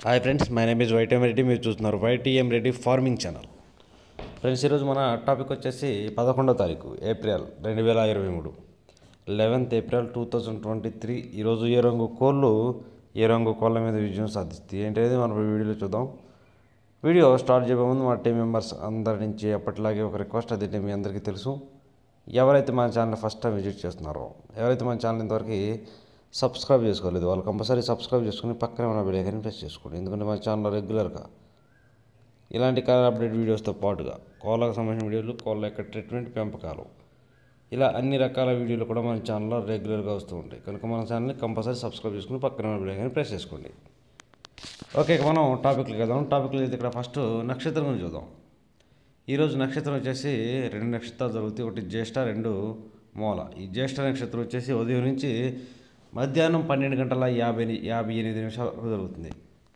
hi friends my name is YTM Reddy మీరు చూస్తున్నారు YTM Reddy farming channel friends ఈరోజు మన టాపిక్ వచ్చేసి పదకొండో తారీఖు ఏప్రిల్ రెండు వేల ఇరవై మూడు eleventh April two thousand twenty three ఈరోజు ఏ రంగు కోళ్ళు ఏ రంగు కోళ్ళ మీద విజయం సాధిస్తాయి ఏంటనేది మనం ఈ వీడియోలో చూద్దాం వీడియో స్టార్ట్ చేయబోయే ముందు మా టీం మెంబర్స్ అందరి నుంచి ఎప్పటిలాగే ఒక రిక్వెస్ట్ అది మీ అందరికీ తెలుసు ఎవరైతే మన ఛానల్ ఫస్ట్ టైం విజిట్ చేస్తున్నారో ఎవరైతే మన ఛానల్ ఇంతవరకు సబ్స్క్రైబ్ చేసుకోలేదు వాళ్ళు కంపల్సరీ సబ్స్క్రైబ్ చేసుకుని పక్కనే మన బెల్ ఐకాన్ ప్రెస్ చేసుకోండి ఎందుకంటే మన ఛానల్లో రెగ్యులర్గా ఇలాంటి కలర్ అప్డేట్ వీడియోస్తో పాటుగా కోళ్ళకు సంబంధించిన వీడియోలు కోళ్ళ యొక్క ట్రీట్మెంట్ పెంపకాలు ఇలా అన్ని రకాల వీడియోలు కూడా మన ఛానల్లో రెగ్యులర్గా వస్తూ ఉంటాయి కనుక మన ఛానల్ని కంపల్సరీ సబ్స్క్రైబ్ చేసుకుని పక్కన ఉన్న బెల్ ఐకాన్ ప్రెస్ చేసుకోండి ఓకే ఇక మనం టాపిక్లు వెళ్దాం టాపిక్లు అయితే ఇక్కడ ఫస్ట్ నక్షత్రం గురించి చూద్దాం ఈరోజు నక్షత్రం వచ్చేసి రెండు నక్షత్రాలు జరుగుతాయి ఒకటి జ్యేష్ఠ రెండు మూల ఈ జ్యేష్ఠ నక్షత్రం వచ్చేసి ఉదయం నుంచి మధ్యాహ్నం పన్నెండు గంటల యాభై యాభై ఎనిమిది నిమిషాల వరకు జరుగుతుంది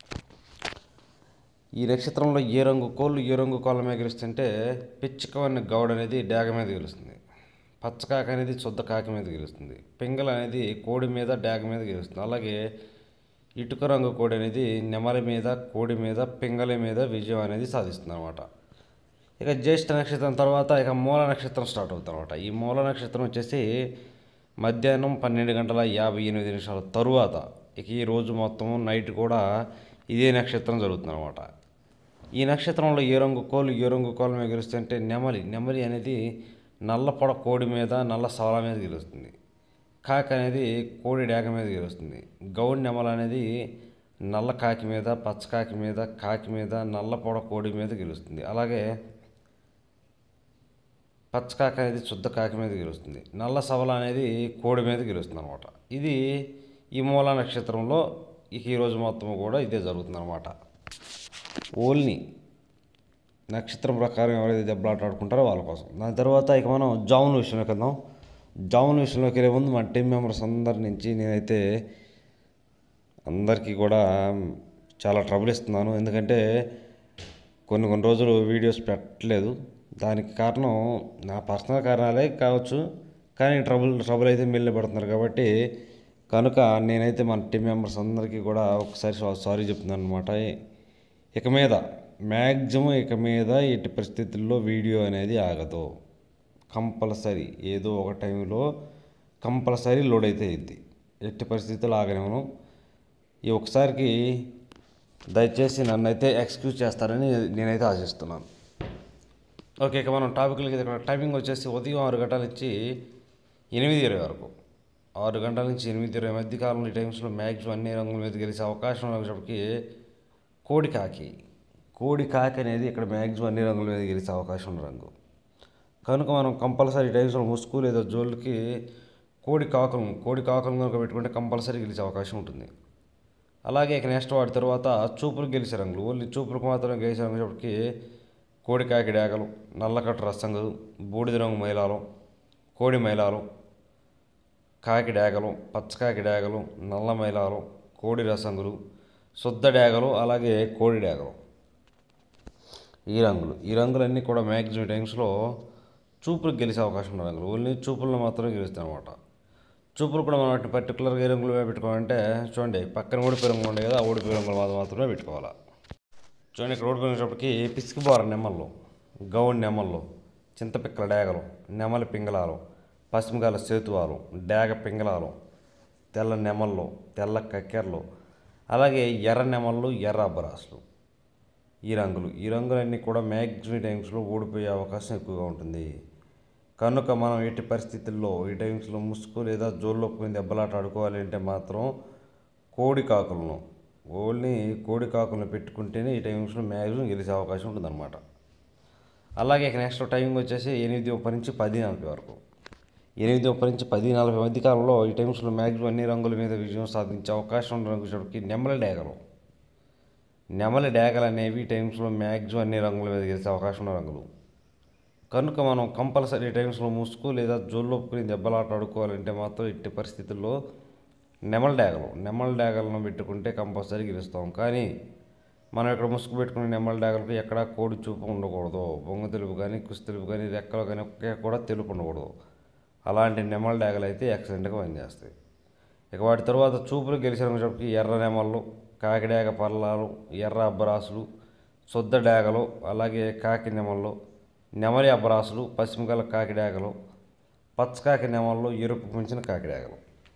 ఈ నక్షత్రంలో ఏ రంగు కోళ్ళు ఏ రంగు కోళ్ళ మీద గెలుస్తుంటే పిచ్చికవన్న గౌడ అనేది డాగ మీద గెలుస్తుంది పచ్చకాక అనేది శుద్ధ కాకి మీద గెలుస్తుంది పింగళ అనేది కోడి మీద డాగ మీద గెలుస్తుంది అలాగే ఇటుక రంగు కోడి అనేది నెమలి మీద కోడి మీద పింగళి మీద విజయం అనేది సాధిస్తుంది అనమాట ఇక జ్యేష్ఠ నక్షత్రం తర్వాత ఇక మూల నక్షత్రం స్టార్ట్ అవుతుంది అనమాట ఈ మూల నక్షత్రం వచ్చేసి మధ్యాహ్నం పన్నెండు గంటల యాభై ఎనిమిది నిమిషాల తరువాత ఇక ఈ రోజు మొత్తం నైట్ కూడా ఇదే నక్షత్రం జరుగుతుంది అనమాట ఈ నక్షత్రంలో ఏ రంగు కోళ్ళు ఏ రంగు కోళ్ళ మీద గెలుస్తుంటే నెమలి నెమలి అనేది నల్ల పొడ కోడి మీద నల్ల సవల మీద గెలుస్తుంది కాకి అనేది కోడి డేగ మీద గెలుస్తుంది గౌడ్ నెమల అనేది నల్ల కాకి మీద పచ్చకాకి మీద కాకి మీద నల్ల పొడ కోడి మీద గెలుస్తుంది అలాగే పచ్చకాక అనేది శుద్ధ కాకి మీద గెలుస్తుంది నల్ల సవల అనేది కోడి మీద గెలుస్తుంది అనమాట ఇది ఈ మూల నక్షత్రంలో ఇక ఈరోజు మొత్తం కూడా ఇదే జరుగుతుంది అనమాట ఓల్ని నక్షత్రం ప్రకారం ఎవరైతే దెబ్బలాట ఆడుకుంటారో వాళ్ళ కోసం దాని తర్వాత ఇక మనం జామున్ విషయంలోకి వెళ్దాం జామున్ విషయంలోకి వెళ్ళే ముందు మా టీం మెంబర్స్ అందరి నుంచి నేనైతే అందరికీ కూడా చాలా ట్రబుల్ ఇస్తున్నాను ఎందుకంటే కొన్ని కొన్ని రోజులు వీడియోస్ పెట్టలేదు దానికి కారణం నా పర్సనల్ కారణాలే కావచ్చు కానీ ట్రబుల్ ట్రబుల్ అయితే మిల్లు పడుతున్నారు కాబట్టి కనుక నేనైతే మన టీం మెంబర్స్ అందరికీ కూడా ఒకసారి సారీ చెప్తున్నాను అనమాట ఇక మీద మ్యాక్సిమం ఇక మీద ఎట్టి పరిస్థితుల్లో వీడియో అనేది ఆగదు కంపల్సరీ ఏదో ఒక టైంలో కంపల్సరీ లోడ్ అయితే అయింది ఎట్టి పరిస్థితుల్లో ఆగనివ్వను ఈ ఒకసారికి దయచేసి నన్ను అయితే ఎక్స్క్యూజ్ చేస్తారని నేనైతే ఆశిస్తున్నాను ఓకే ఇక మనం టాపిక్లకి ఇక్కడ టైమింగ్ వచ్చేసి ఉదయం ఆరు గంటల నుంచి ఎనిమిది ఇరవై వరకు ఆరు గంటల నుంచి ఎనిమిది ఇరవై మధ్య కాలంలో ఈ టైమ్స్లో మ్యాక్సిమం అన్ని రంగుల మీద గెలిచే అవకాశం ఉన్నప్పటికీ కోడి కాకి కోడి కాకి అనేది ఇక్కడ మ్యాక్సిమం అన్ని రంగుల మీద గెలిచే అవకాశం ఉన్న రంగు కనుక మనం కంపల్సరీ టైమ్స్లో ముసుగు లేదా జోళ్ళకి కోడి కాకులను కోడి కాకులను కనుక పెట్టుకుంటే కంపల్సరీ గెలిచే అవకాశం ఉంటుంది అలాగే ఇక నెక్స్ట్ వాటి తర్వాత చూపులు గెలిచే రంగులు ఓన్లీ చూపులకు మాత్రమే గెలిచే రంగులకి కోడి కాకి డేగలు నల్లకట్ట రసంగులు బూడిద రంగు మైలాలు కోడి మైలాలు కాకి డేగలు పచ్చకాకి డేగలు నల్ల మైలాలు కోడి రసంగులు శుద్ధ డేగలు అలాగే కోడి డేగలు ఈ రంగులు ఈ రంగులన్నీ కూడా మ్యాక్సిమం టైమ్స్లో చూపులకు గెలిచే అవకాశం ఉన్న రంగులు ఓన్లీ చూపులను మాత్రమే గెలుస్తాయి అన్నమాట చూపులు కూడా మనం వాటిని పర్టికులర్గా ఏ రంగులు పెట్టుకోవాలంటే చూడండి పక్కన ఓడిపోయి రంగులు ఉన్నాయి కదా ఆ ఓడిపోయి రంగులు మాత్రమే పెట్టుకోవాలి చూడండి ఇక్కడ ఓడిపోయినప్పటికీ పిసికి బోర నెమ్మల్లో గౌడ్ నెమ్మల్లో చింతపిక్కల డేగలు నెమలి పింగళాలు పశ్చిమగాల సేతువాలు డేగ పింగళాలు తెల్ల నెమళ్ళు తెల్ల కక్కెరలు అలాగే ఎర్ర నెమళ్ళు ఎర్ర అబ్బరాసులు ఈ రంగులు ఈ రంగులన్నీ కూడా మ్యాక్సిమం టైమ్స్లో ఓడిపోయే అవకాశం ఎక్కువగా ఉంటుంది కనుక మనం ఎట్టి పరిస్థితుల్లో ఈ టైమ్స్లో ముసుగు లేదా జోల్లో పోయి దెబ్బలాట ఆడుకోవాలి అంటే మాత్రం కోడి కాకులను ఓన్లీ కోడి కాకులను పెట్టుకుంటేనే ఈ టైమ్స్లో మ్యాక్సిమం గెలిచే అవకాశం ఉంటుందన్నమాట అలాగే ఇక నెక్స్ట్ టైమింగ్ వచ్చేసి ఎనిమిది ముప్పై నుంచి పది నలభై వరకు ఎనిమిది ముప్పై నుంచి పది నలభై మధ్య కాలంలో ఈ టైమ్స్లో మ్యాక్సిమం అన్ని రంగుల మీద విజయం సాధించే అవకాశం ఉన్న రంగుకి నెమలి డేగలు నెమలి డేగలు అనేవి ఈ టైమ్స్లో మ్యాక్సిమం అన్ని రంగుల మీద గెలిచే అవకాశం ఉన్న రంగులు కనుక మనం కంపల్సరీ టైమ్స్లో ముసుగు లేదా జోళ్ళొప్పుకుని దెబ్బలాట ఆడుకోవాలంటే మాత్రం ఎట్టి పరిస్థితుల్లో నెమల డాగలు నెమల డాగలను పెట్టుకుంటే కంపల్సరీ గెలుస్తాం కానీ మనం ఇక్కడ ముసుగు పెట్టుకునే నెమల డాగలకు ఎక్కడా కోడి చూపు ఉండకూడదు బొంగ తెలుపు కానీ కుసి తెలుపు కానీ రెక్కలు కానీ ఒకే కూడా తెలుపు ఉండకూడదు అలాంటి నెమల డాగలు అయితే యాక్సిడెంట్గా పనిచేస్తాయి ఇక వాటి తర్వాత చూపులు గెలిచిన ఎర్ర నెమళ్ళు కాకిడాగ పల్లాలు ఎర్ర అబ్బరాసులు శుద్ధ డేగలు అలాగే కాకి నెమళ్ళు నెమలి అబ్బరాసులు పశ్చిమగల కాకిడాగలు పచ్చకాకి నెమళ్ళు ఎరుపు పుంచిన కాకిడాగలు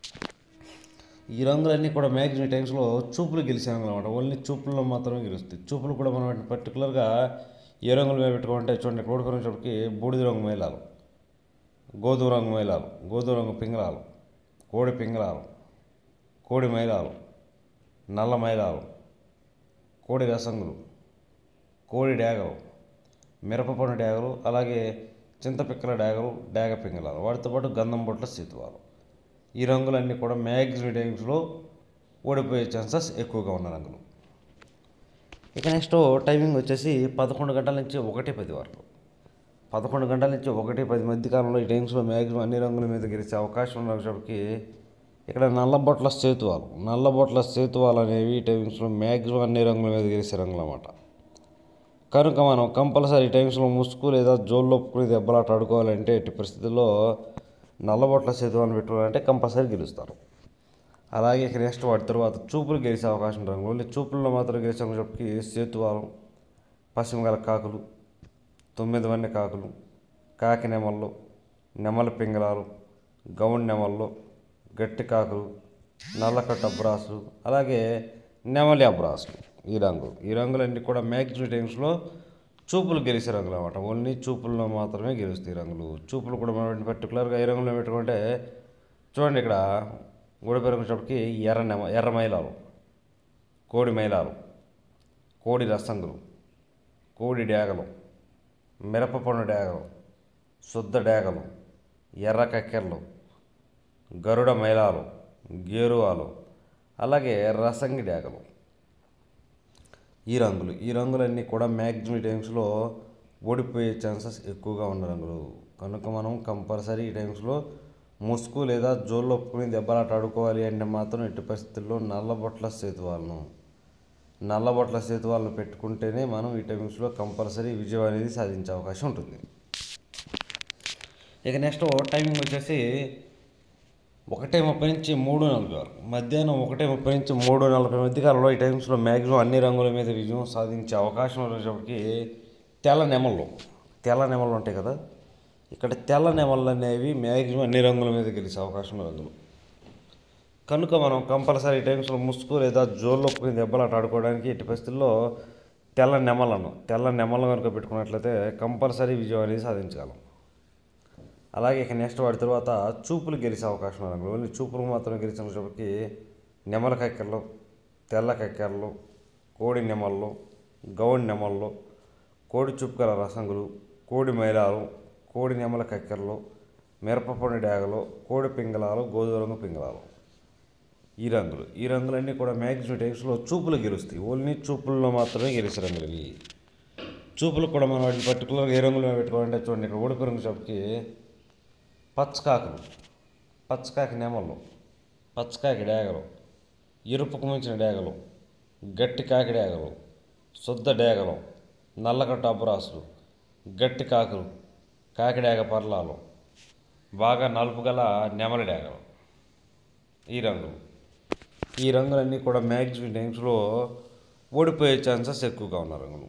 ఈ రంగులన్నీ కూడా మ్యాక్సిమం టైమ్స్లో చూపులు గెలిచే రంగులు అనమాట ఓన్లీ చూపుల్లో మాత్రమే గెలుస్తాయి చూపులు కూడా మనం వాటిని పర్టికులర్గా ఏ రంగులు మీద పెట్టుకుంటే చూడండి కోడుకొనేటప్పటికి బూడిద రంగు మైలాలు గోధుమ రంగు మైలాలు గోధుమ రంగు పింగళాలు కోడి పింగళాలు కోడి మైలాలు నల్ల మైలాలు కోడి రసంగులు కోడి డేగలు మిరపపండు డేగలు అలాగే చింతపిక్కల డేగలు డేగ పింగళాలు వాటితో పాటు గంధం బొట్ల సీతువాలు ఈ రంగులన్నీ కూడా మ్యాక్సిమం టైమ్స్లో ఓడిపోయే ఛాన్సెస్ ఎక్కువగా ఉన్న రంగులు ఇక నెక్స్ట్ టైమింగ్ వచ్చేసి పదకొండు గంటల నుంచి ఒకటి పది వరకు పదకొండు గంటల నుంచి ఒకటి పది మధ్య కాలంలో ఈ టైమ్స్లో మ్యాక్సిమం అన్ని రంగుల మీద గెలిచే అవకాశం ఉన్నప్పటికీ ఇక్కడ నల్లబొట్ల సేతువాలు నల్లబొట్ల సేతువాలు అనేవి ఈ టైమ్స్లో మ్యాక్సిమం అన్ని రంగుల మీద గెలిచే రంగులు అన్నమాట కనుక మనం కంపల్సరీ టైమ్స్లో ముసుగు లేదా జోల్లో ఒప్పుకుని దెబ్బలాట ఆడుకోవాలంటే ఎట్టి పరిస్థితుల్లో నల్లబొట్ల సేతువాలను పెట్టుకోవాలంటే కంపల్సరీ గెలుస్తారు అలాగే ఇక నెక్స్ట్ వాటి తర్వాత చూపులు గెలిచే అవకాశం రంగులు ఓన్లీ చూపుల్లో మాత్రం గెలిచేటప్పటికి సేతువాలం పశ్చిమగల కాకులు తొమ్మిది వన్నె కాకులు కాకి నెమళ్ళు నెమల పింగళాలు గౌన్ నెమళ్ళు గట్టి కాకులు నల్లకట్ట అబ్రాసులు అలాగే నెమలి అబ్రాసులు ఈ రంగులు ఈ రంగులన్నీ కూడా మ్యాక్సిమం టైమ్స్లో చూపులు గెలిచే రంగులు అనమాట ఓన్లీ చూపుల్లో మాత్రమే గెలుస్తాయి ఈ రంగులు చూపులు కూడా మనం పర్టికులర్గా ఏ రంగులో పెట్టుకుంటే చూడండి ఇక్కడ గూడ పెరుగుచేపటికి ఎర్ర నెమ ఎర్ర మైలాలు కోడి మైలాలు కోడి రసంగులు కోడి డేగలు మిరపపండు డేగలు శుద్ధ డేగలు ఎర్ర కక్కెరలు గరుడ మైలాలు గేరువాలు అలాగే రసంగి డేగలు ఈ రంగులు ఈ రంగులన్నీ కూడా మ్యాక్సిమం టైమ్స్లో ఓడిపోయే ఛాన్సెస్ ఎక్కువగా ఉన్న రంగులు కనుక మనం కంపల్సరీ ఈ టైమ్స్లో ముసుగు లేదా జోల్లో ఒప్పుకుని దెబ్బలాట ఆడుకోవాలి అంటే మాత్రం ఎట్టి పరిస్థితుల్లో నల్లబొట్ల సేతువాలను నల్లబొట్ల సేతువాలను పెట్టుకుంటేనే మనం ఈ టైమ్స్లో కంపల్సరీ విజయం అనేది సాధించే అవకాశం ఉంటుంది ఇక నెక్స్ట్ టైమింగ్ వచ్చేసి ఒకటే ముప్పై నుంచి మూడు నలభై వరకు మధ్యాహ్నం ఒకటే ముప్పై నుంచి మూడు నలభై మధ్య కాలంలో ఈ టైమ్స్లో మ్యాక్సిమం అన్ని రంగుల మీద విజయం సాధించే అవకాశం వచ్చేటప్పటికి తెల్ల నెమళ్ళు తెల్ల నెమళ్ళు ఉంటాయి కదా ఇక్కడ తెల్ల నెమళ్ళు అనేవి మ్యాక్సిమం అన్ని రంగుల మీద గెలిచే అవకాశం ఉన్న రంగులు కనుక మనం కంపల్సరీ టైమ్స్లో ముసుగు లేదా జోల్లో పోయి దెబ్బలాట ఆడుకోవడానికి ఎట్టి పరిస్థితుల్లో తెల్ల నెమలను తెల్ల నెమలను కనుక పెట్టుకున్నట్లయితే కంపల్సరీ విజయం అనేది సాధించగలం అలాగే ఇక నెక్స్ట్ వాడి తర్వాత చూపులు గెలిచే అవకాశం ఉంది ఓన్లీ చూపులు మాత్రం గెలిచినప్పటికీ నెమల కక్కెరలు తెల్ల కక్కెరలు కోడి నెమళ్ళు గౌడి నెమళ్ళు కోడి చుక్కల రసంగులు కోడి మైలాలు కోడి నెమల కక్కెరలు మిరపపొడి డాగలు కోడి పింగళాలు గోధుమ రంగు పింగళాలు ఈ రంగులు ఈ రంగులన్నీ కూడా మ్యాక్సిమం టైమ్స్లో చూపులు గెలుస్తాయి ఓన్లీ చూపుల్లో మాత్రమే గెలిచే రంగులు ఇవి చూపులు కూడా మనం వాటిని పర్టికులర్గా ఏ రంగులో పెట్టుకోవాలంటే చూడండి ఇక్కడ ఓడిపి రంగు షాప్కి పచ్చకాకులు పచ్చకాకి నెమళ్ళు పచ్చకాకి డేగలు ఎరుపుకు మించిన డేగలు గట్టి కాకి డేగలు శుద్ధ డేగలు నల్లగట్ట అబ్బరాసులు గట్టి కాకులు కాకిడేగ పర్లాలు బాగా నలుపు గల నెమలి డేగలు ఈ రంగులు ఈ రంగులన్నీ కూడా మ్యాక్సిమం టైమ్స్లో ఓడిపోయే ఛాన్సెస్ ఎక్కువగా ఉన్న రంగులు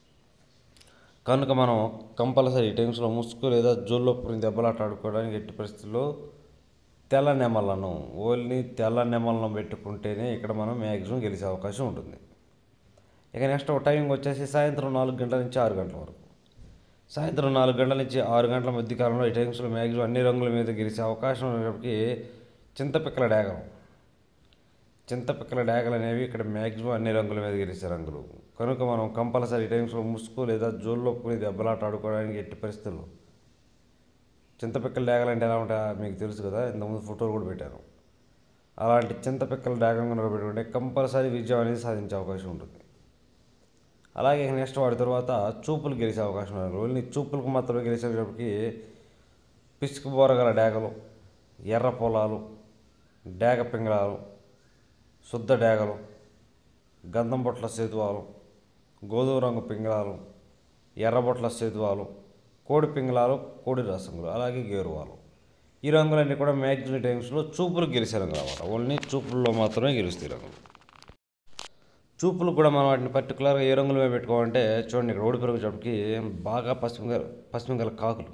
కనుక మనం కంపల్సరీ టైమ్స్లో ముసుగు లేదా జోల్లో పురిని దెబ్బలాట ఆడుకోవడానికి ఎట్టి పరిస్థితుల్లో తెల్ల నెమలను ఓన్లీ తెల్ల నెమలను పెట్టుకుంటేనే ఇక్కడ మనం మ్యాక్సిమం గెలిచే అవకాశం ఉంటుంది ఇక నెక్స్ట్ టైమింగ్ వచ్చేసి సాయంత్రం నాలుగు గంటల నుంచి ఆరు గంటల వరకు సాయంత్రం నాలుగు గంటల నుంచి ఆరు గంటల మధ్య కాలంలో ఈ టైమ్స్లో మ్యాక్సిమం అన్ని రంగుల మీద గెలిచే అవకాశం ఉన్నప్పటికీ చింతపిక్కల డేగలు చింతపిక్కల డేగలు అనేవి ఇక్కడ మ్యాక్సిమం అన్ని రంగుల మీద గెలిచే రంగులు కనుక మనం కంపల్సరీ టైమ్స్లో ముసుగు లేదా జోల్లో పోయి దెబ్బలాట ఆడుకోవడానికి ఎట్టి పరిస్థితుల్లో చింతపిక్కల డేగలు అంటే ఎలా ఉంటాయో మీకు తెలుసు కదా ఇంతకుముందు ఫోటోలు కూడా పెట్టాను అలాంటి చింతపిక్కల డేగం కనుక పెట్టుకుంటే కంపల్సరీ విజయం అనేది సాధించే అవకాశం ఉంటుంది అలాగే నెక్స్ట్ వాడి తర్వాత చూపులు గెలిచే అవకాశం ఉంది ఓన్లీ చూపులకు మాత్రమే గెలిచేటప్పటికి పిసుకు బోరగల డేగలు ఎర్ర పొలాలు డేగ పింగళాలు శుద్ధ డేగలు గంధం బొట్ల సేతువాలు గోధుమ రంగు పింగళాలు ఎర్రబొట్ల సేతువాలు కోడి పింగళాలు కోడి రసములు అలాగే గేరువాలు ఈ రంగులన్నీ కూడా మ్యాక్సిమం టైమ్స్లో చూపులు గెలిచే రంగులు అన్నమాట ఓన్లీ చూపుల్లో మాత్రమే గెలుస్తాయి ఈ రంగులు చూపులు కూడా మనం వాటిని పర్టికులర్గా ఏ రంగుల మీద పెట్టుకోవాలంటే చూడండి ఇక్కడ ఓడి పెరుగు చోటుకి బాగా పశ్చిమ పశ్చిమ గల కాకులు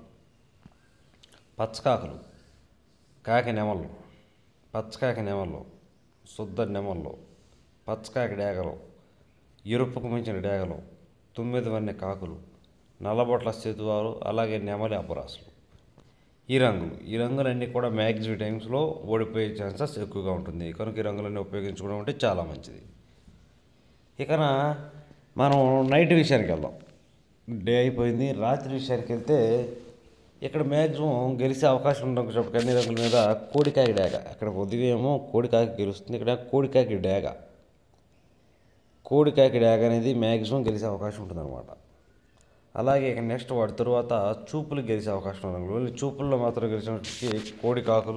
పచ్చకాకులు కాకి నెమళ్ళు పచ్చకాకి నెమళ్ళు శుద్ధ నెమళ్ళు పచ్చకాకి డేగలు ఎరుపుకు మించిన డేగలు తొమ్మిది వన్నె కాకులు నల్లబొట్ల సేతువారు అలాగే నెమలి అబ్బరాసులు ఈ రంగులు ఈ రంగులన్నీ కూడా మ్యాక్సిమం టైమ్స్లో ఓడిపోయే ఛాన్సెస్ ఎక్కువగా ఉంటుంది కనుక ఈ రంగులన్నీ ఉపయోగించుకోవడం అంటే చాలా మంచిది ఇకన మనం నైట్ విషయానికి వెళ్దాం డే అయిపోయింది రాత్రి విషయానికి వెళ్తే ఇక్కడ మ్యాక్సిమం గెలిచే అవకాశం ఉండడం చెప్పి అన్ని రంగుల మీద కోడికాకి డేగ అక్కడ ఉదయం ఏమో కోడికాకి గెలుస్తుంది ఇక్కడ కోడికాకి డేగ కోడికాకి డేగ అనేది మ్యాక్సిమం గెలిచే అవకాశం ఉంటుందన్నమాట అలాగే ఇక నెక్స్ట్ వాటి తరువాత చూపులు గెలిచే అవకాశం ఉన్న రంగులు ఓన్లీ చూపుల్లో మాత్రం గెలిచినప్పటికీ కోడి కాకులు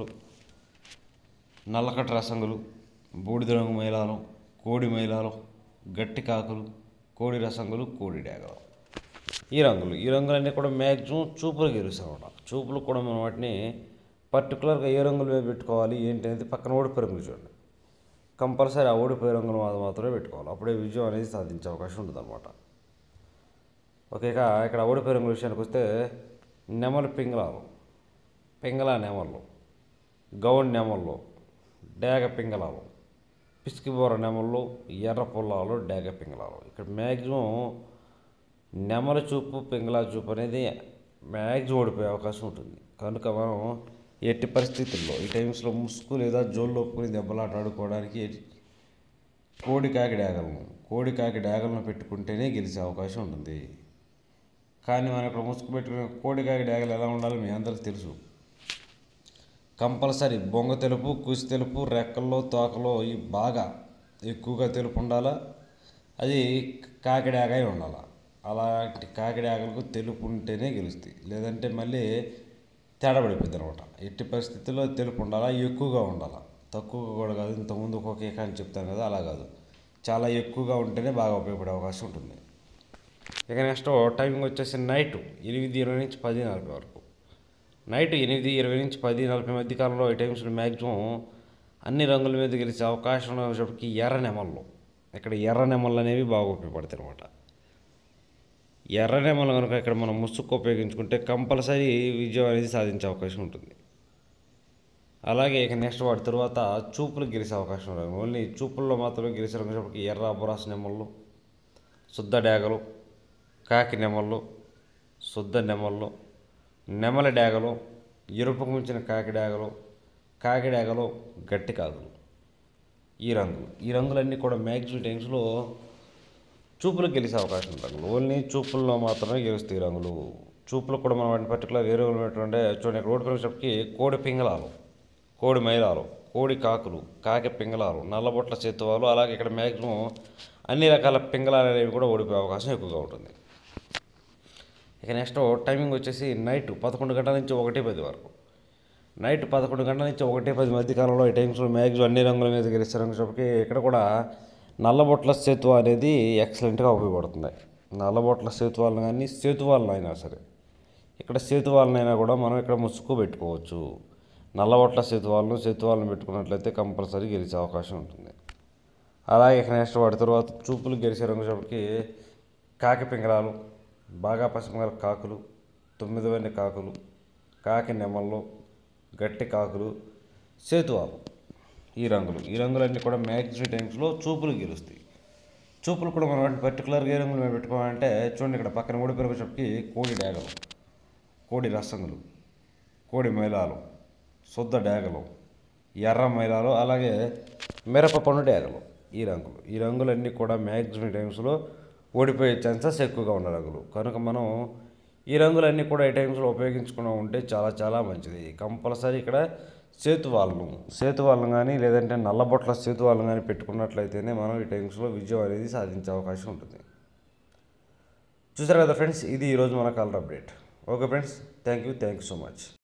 నల్లకట్ట రసంగులు బూడిద రంగు మైలాలు కోడి మైలాలు గట్టి కాకులు కోడి రసంగులు కోడి డేగలు ఈ రంగులు ఈ రంగులన్నీ కూడా మ్యాక్సిమం చూపులు గెలుస్తామన్నమాట చూపులు కూడా మనం వాటిని పర్టికులర్గా ఏ రంగుల మీద పెట్టుకోవాలి ఏంటి అనేది పక్కన ఓడిపోయి రంగులు చూడండి కంపల్సరీ ఆ ఓడిపోయే రంగులు మాత్రం మాత్రమే పెట్టుకోవాలి అప్పుడే విజయం అనేది సాధించే అవకాశం ఉంటుంది అనమాట ఓకే ఇక ఇక్కడ ఓడిపోయే రంగుల విషయానికి వస్తే నెమలి పింగళాలు పింగళ నెమళ్ళు గౌన్ నెమళ్ళు డేగ పింగళాలు పిసికిబోర నెమళ్ళు ఎర్ర పుల్లాలు డేగ పింగళాలు ఇక్కడ మ్యాక్సిమం నెమల చూపు పింగళ చూపు అనేది మ్యాక్సిమం ఓడిపోయే అవకాశం ఉంటుంది కనుక మనం ఎట్టి పరిస్థితుల్లో ఈ టైమ్స్లో ముసుగు లేదా జోల్లో ఒప్పుకుని దెబ్బలాట ఆడుకోవడానికి కోడి కాకి డేగలను కోడి కాకి డేగలను పెట్టుకుంటేనే గెలిచే అవకాశం ఉంటుంది కానీ మనం ఇక్కడ ముసుగు పెట్టుకునే కోడి కాకి డేగలు ఎలా ఉండాలో మీ అందరికీ తెలుసు కంపల్సరీ బొంగ తెలుపు కుసి తెలుపు రెక్కల్లో తోకలో ఈ బాగా ఎక్కువగా తెలుపు ఉండాలా అది కాకిడాగా ఉండాలి అలాంటి కాకిడాగలకు తెలుపు ఉంటేనే గెలుస్తాయి లేదంటే మళ్ళీ తేడా పడిపోద్ది అనమాట ఎట్టి పరిస్థితుల్లో తెలుపు ఉండాలా ఎక్కువగా ఉండాలా తక్కువగా కూడా కాదు ఇంతకుముందు ఒక కేక అని చెప్తాను కదా అలా కాదు చాలా ఎక్కువగా ఉంటేనే బాగా ఉపయోగపడే అవకాశం ఉంటుంది ఇక నెక్స్ట్ టైమింగ్ వచ్చేసి నైట్ ఎనిమిది ఇరవై నుంచి పది నలభై వరకు నైట్ ఎనిమిది ఇరవై నుంచి పది నలభై మధ్య కాలంలో ఈ టైమ్స్లో మ్యాక్సిమం అన్ని రంగుల మీద గెలిచే అవకాశం ఉన్నప్పటికీ ఎర్ర నెమళ్ళు ఇక్కడ ఎర్ర నెమళ్ళు అనేవి బాగా ఉపయోగపడతాయి అనమాట ఎర్ర నెమలు కనుక ఇక్కడ మనం ముసుగు ఉపయోగించుకుంటే కంపల్సరీ విజయం అనేది సాధించే అవకాశం ఉంటుంది అలాగే ఇక నెక్స్ట్ వాటి తర్వాత చూపులు గెలిచే అవకాశం ఉంటుంది ఓన్లీ చూపుల్లో మాత్రమే గెలిచే రంగులకి ఎర్ర అబరాస్ నెమళ్ళు శుద్ధ డేగలు కాకి నెమళ్ళు శుద్ధ నెమళ్ళు నెమల డేగలు ఎరుపుకు మించిన కాకి డేగలు కాకి డేగలు గట్టి కాకులు ఈ రంగులు ఈ రంగులన్నీ కూడా మ్యాక్సిమం టైమ్స్లో చూపులకు గెలిచే అవకాశం ఉంది రంగులు ఓన్లీ చూపుల్లో మాత్రమే గెలుస్తాయి ఈ రంగులు చూపులు కూడా మనం వాటిని పర్టికులర్ ఏ రంగులు పెట్టుకుంటే చూడండి ఇక్కడ రోడ్డు పెరిగేటప్పటికి కోడి పింగళాలు కోడి మైలాలు కోడి కాకులు కాకి పింగళాలు నల్లబొట్ల చేతువాలు అలాగే ఇక్కడ మ్యాక్సిమం అన్ని రకాల పింగళాలు అనేవి కూడా ఓడిపోయే అవకాశం ఎక్కువగా ఉంటుంది ఇక నెక్స్ట్ టైమింగ్ వచ్చేసి నైట్ పదకొండు గంటల నుంచి ఒకటి పది వరకు నైట్ పదకొండు గంటల నుంచి ఒకటి పది మధ్య కాలంలో ఈ టైమ్స్లో మ్యాక్సిమం అన్ని రంగుల మీద గెలుస్తారని ఇక్కడ కూడా నల్లబొట్ల సేతువ అనేది ఎక్సలెంట్గా ఉపయోగపడుతుంది నల్లబొట్ల సేతువాలను కానీ సేతువాలను అయినా సరే ఇక్కడ సేతువాలనైనా కూడా మనం ఇక్కడ ముసుగు పెట్టుకోవచ్చు నల్లబొట్ల సేతువాలను సేతువాలను పెట్టుకున్నట్లయితే కంపల్సరీ గెలిచే అవకాశం ఉంటుంది అలాగే ఇక నెక్స్ట్ వాటి తర్వాత చూపులు గెలిచే రంగుకి కాకి పింగళాలు బాగా పసిమగల కాకులు తొమ్మిది వెండి కాకులు కాకి నెమళ్ళు గట్టి కాకులు సేతువాలు ఈ రంగులు ఈ రంగులన్నీ కూడా మ్యాక్సిమం టైమ్స్లో చూపులు గెలుస్తాయి చూపులు కూడా మనం వాటిని పర్టికులర్గా ఏ రంగులు మేము పెట్టుకోవాలంటే చూడండి ఇక్కడ పక్కన ఓడి పెరుగుకి కోడి డేగలు కోడి రసంగులు కోడి మైలాలు శుద్ధ డేగలు ఎర్ర మైలాలు అలాగే మిరప పండు డేగలు ఈ రంగులు ఈ రంగులన్నీ కూడా మ్యాక్సిమం టైమ్స్లో ఓడిపోయే ఛాన్సెస్ ఎక్కువగా ఉన్న రంగులు కనుక మనం ఈ రంగులన్నీ కూడా ఈ టైమ్స్లో ఉపయోగించుకుని ఉంటే చాలా చాలా మంచిది కంపల్సరీ ఇక్కడ సేతువాళ్ళను సేతువాళ్ళను కానీ లేదంటే నల్లబొట్ల సేతువాళ్ళను కానీ పెట్టుకున్నట్లయితేనే మనం ఈ టైమ్స్లో విజయం అనేది సాధించే అవకాశం ఉంటుంది చూసారు కదా ఫ్రెండ్స్ ఇది ఈరోజు మన colour update okay friends thank you thank you so much